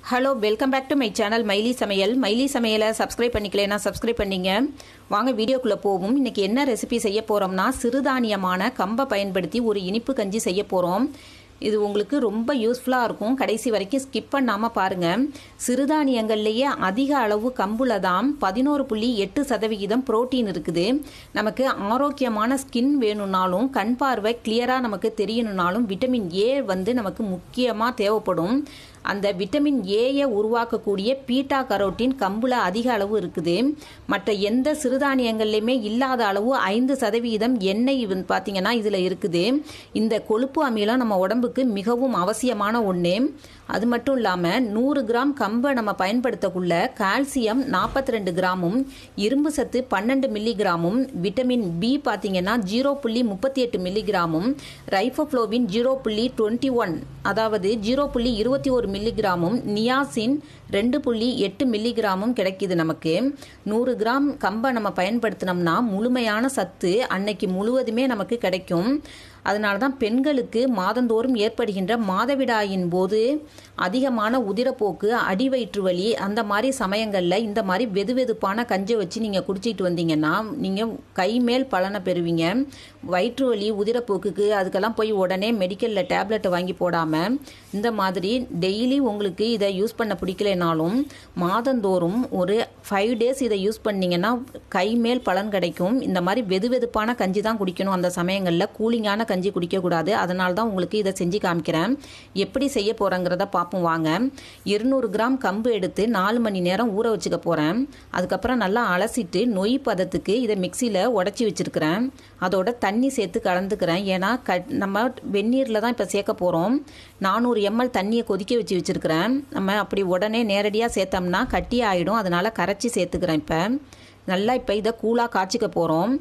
hello welcome back to my channel Myli சமையல் மைலி சமையலை subscribe பண்ணிக்கலைன்னா subscribe பண்ணிங்க வாங்க வீடியோக்குள்ளே போவோம் இன்றைக்கி என்ன ரெசிபி செய்ய போகிறோம்னா சிறுதானியமான கம்பை பயன்படுத்தி ஒரு இனிப்பு கஞ்சி செய்ய போகிறோம் இது உங்களுக்கு ரொம்ப யூஸ்ஃபுல்லாக இருக்கும் கடைசி வரைக்கும் ஸ்கிப் பண்ணாமல் பாருங்கள் சிறுதானியங்கள்லேயே அதிக அளவு கம்புல தான் பதினோரு புள்ளி எட்டு சதவிகிதம் புரோட்டீன் இருக்குது நமக்கு ஆரோக்கியமான ஸ்கின் வேணும்னாலும் கண் பார்வை கிளியராக நமக்கு தெரியணும்னாலும் விட்டமின் ஏ வந்து நமக்கு முக்கியமாக தேவைப்படும் அந்த விட்டமின் ஏயை உருவாக்கக்கூடிய பீட்டா கரோட்டின் கம்புல அதிக அளவு இருக்குது மற்ற எந்த சிறுதானியங்கள்லையுமே இல்லாத அளவு ஐந்து சதவீதம் எண்ணெய் வந்து பார்த்தீங்கன்னா இதில் இருக்குது இந்த கொழுப்பு அமிலம் நம்ம உடம்புக்கு மிகவும் அவசியமான ஒன்று அது மட்டும் இல்லாமல் நூறு கிராம் கம்பை நம்ம பயன்படுத்தக்குள்ள கால்சியம் நாற்பத்தி ரெண்டு கிராமும் இரும்பு சத்து பன்னெண்டு மில்லிகிராமும் விட்டமின் பி பார்த்தீங்கன்னா ஜீரோ புள்ளி முப்பத்தி எட்டு மில்லிகிராமும் ரைஃபோஃப்ளோவின் ஜீரோ புள்ளி டுவெண்ட்டி ஒன் அதாவது ஜீரோ புள்ளி இருபத்தி ஒரு மில்லிகிராமும் நியாசின் ரெண்டு புள்ளி எட்டு மில்லிகிராமும் கிடைக்கிது நமக்கு நூறு கிராம் கம்பை நம்ம பயன்படுத்தினோம்னா முழுமையான சத்து அன்னைக்கு முழுவதுமே நமக்கு கிடைக்கும் அதனால தான் பெண்களுக்கு மாதந்தோறும் ஏற்படுகின்ற மாதவிடாயின் போது அதிகமான உதிரப்போக்கு அடி வயிற்று வலி அந்த மாதிரி சமயங்களில் இந்த மாதிரி வெது வெதுப்பான கஞ்சி வச்சு நீங்கள் குடிச்சிட்டு வந்தீங்கன்னா நீங்கள் கை மேல் பலனை பெறுவீங்க வயிற்று வலி உதிரப்போக்குக்கு அதுக்கெல்லாம் போய் உடனே மெடிக்கலில் டேப்லெட்டை வாங்கி போடாமல் இந்த மாதிரி டெய்லி உங்களுக்கு இதை யூஸ் பண்ண பிடிக்கலைனாலும் மாதந்தோறும் ஒரு ஃபைவ் டேஸ் இதை யூஸ் பண்ணிங்கன்னா கை மேல் பலன் கிடைக்கும் இந்த மாதிரி வெது வெதுப்பான கஞ்சி தான் குடிக்கணும் அந்த சமயங்களில் கூலிங்கான கஞ்சி குடிக்கக்கூடாது அதனால தான் உங்களுக்கு இதை செஞ்சு காமிக்கிறேன் எப்படி செய்ய போகிறேங்கிறத பார்ப்போம் வாங்க இருநூறு கிராம் கம்பு எடுத்து நாலு மணி நேரம் ஊற வச்சுக்க போகிறேன் அதுக்கப்புறம் நல்லா அலசிட்டு நொய் பதத்துக்கு இதை மிக்சியில் உடச்சி வச்சுருக்கிறேன் அதோட தண்ணி சேர்த்து கலந்துக்கிறேன் ஏன்னா க நம்ம வெந்நீரில் தான் இப்போ சேர்க்க போகிறோம் நானூறு எம்எல் தண்ணியை கொதிக்க வச்சு வச்சுருக்கிறேன் நம்ம அப்படி உடனே நேரடியாக சேர்த்தோம்னா கட்டி ஆகிடும் அதனால் கரைச்சி சேர்த்துக்கிறேன் இப்போ நல்லா இப்போ இதை கூலாக காய்ச்சிக்க போகிறோம்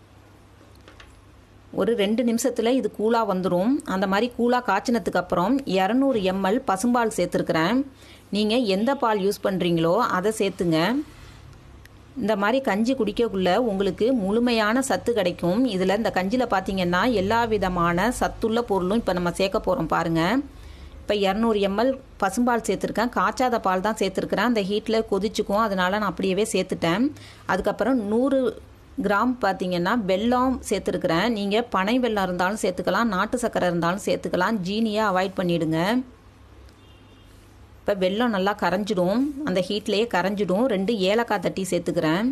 ஒரு ரெண்டு நிமிஷத்தில் இது கூலாக வந்துடும் அந்த மாதிரி கூலாக காய்ச்சினதுக்கு அப்புறம் இரநூறு எம்எல் பசும்பால் சேர்த்துருக்குறேன் நீங்கள் எந்த பால் யூஸ் பண்ணுறீங்களோ அதை சேர்த்துங்க இந்த மாதிரி கஞ்சி குடிக்கக்குள்ள உங்களுக்கு முழுமையான சத்து கிடைக்கும் இதில் இந்த கஞ்சியில் பார்த்தீங்கன்னா எல்லா விதமான சத்துள்ள பொருளும் இப்போ நம்ம சேர்க்க போகிறோம் பாருங்கள் இப்போ இரநூறு எம்எல் பசும்பால் சேர்த்துருக்கேன் காய்ச்சாத பால் தான் சேர்த்துருக்குறேன் அந்த ஹீட்டில் கொதிச்சுக்கும் அதனால் நான் அப்படியே சேர்த்துட்டேன் அதுக்கப்புறம் நூறு கிராம் பார்த்தீங்கன்னா வெல்லம் சேர்த்துருக்குறேன் நீங்கள் பனை வெல்லம் இருந்தாலும் சேர்த்துக்கலாம் நாட்டு சர்க்கரை இருந்தாலும் சேர்த்துக்கலாம் ஜீனியை அவாய்ட் பண்ணிவிடுங்க இப்போ வெல்லம் நல்லா கரைஞ்சிடும் அந்த ஹீட்லேயே கரைஞ்சிடும் ரெண்டு ஏலக்காய் தட்டி சேர்த்துக்கிறேன்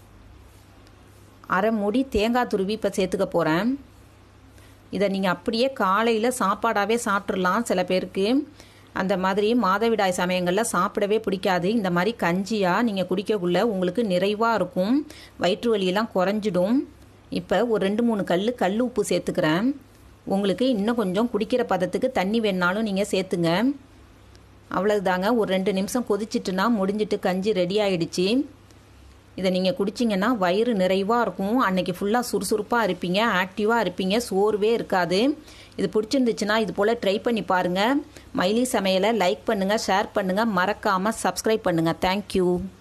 அரை மூடி தேங்காய் துருவி இப்போ சேர்த்துக்க போகிறேன் இதை நீங்கள் அப்படியே காலையில் சாப்பாடாகவே சாப்பிட்றலாம் சில பேருக்கு அந்த மாதிரி மாதவிடாய் சமயங்களில் சாப்பிடவே பிடிக்காது இந்த மாதிரி கஞ்சியாக நீங்கள் குடிக்கக்குள்ள உங்களுக்கு நிறைவாக இருக்கும் வயிற்று வலியெல்லாம் குறைஞ்சிடும் இப்போ ஒரு ரெண்டு மூணு கல் கல் உப்பு சேர்த்துக்கிறேன் உங்களுக்கு இன்னும் கொஞ்சம் குடிக்கிற பதத்துக்கு தண்ணி வேணாலும் நீங்கள் சேர்த்துங்க அவ்வளவுதாங்க ஒரு ரெண்டு நிமிஷம் கொதிச்சிட்டுனா முடிஞ்சிட்டு கஞ்சி ரெடி ஆகிடுச்சு இதை நீங்கள் குடிச்சிங்கன்னா வயிறு நிறைவாக இருக்கும் அன்னைக்கு ஃபுல்லாக சுறுசுறுப்பாக இருப்பீங்க ஆக்டிவாக இருப்பீங்க சோர்வே இருக்காது இது பிடிச்சிருந்துச்சுன்னா இது போல் ட்ரை பண்ணி பாருங்கள் மைலி சமையலை லைக் பண்ணுங்கள் ஷேர் பண்ணுங்கள் மறக்காமல் சப்ஸ்கிரைப் பண்ணுங்கள் தேங்க்யூ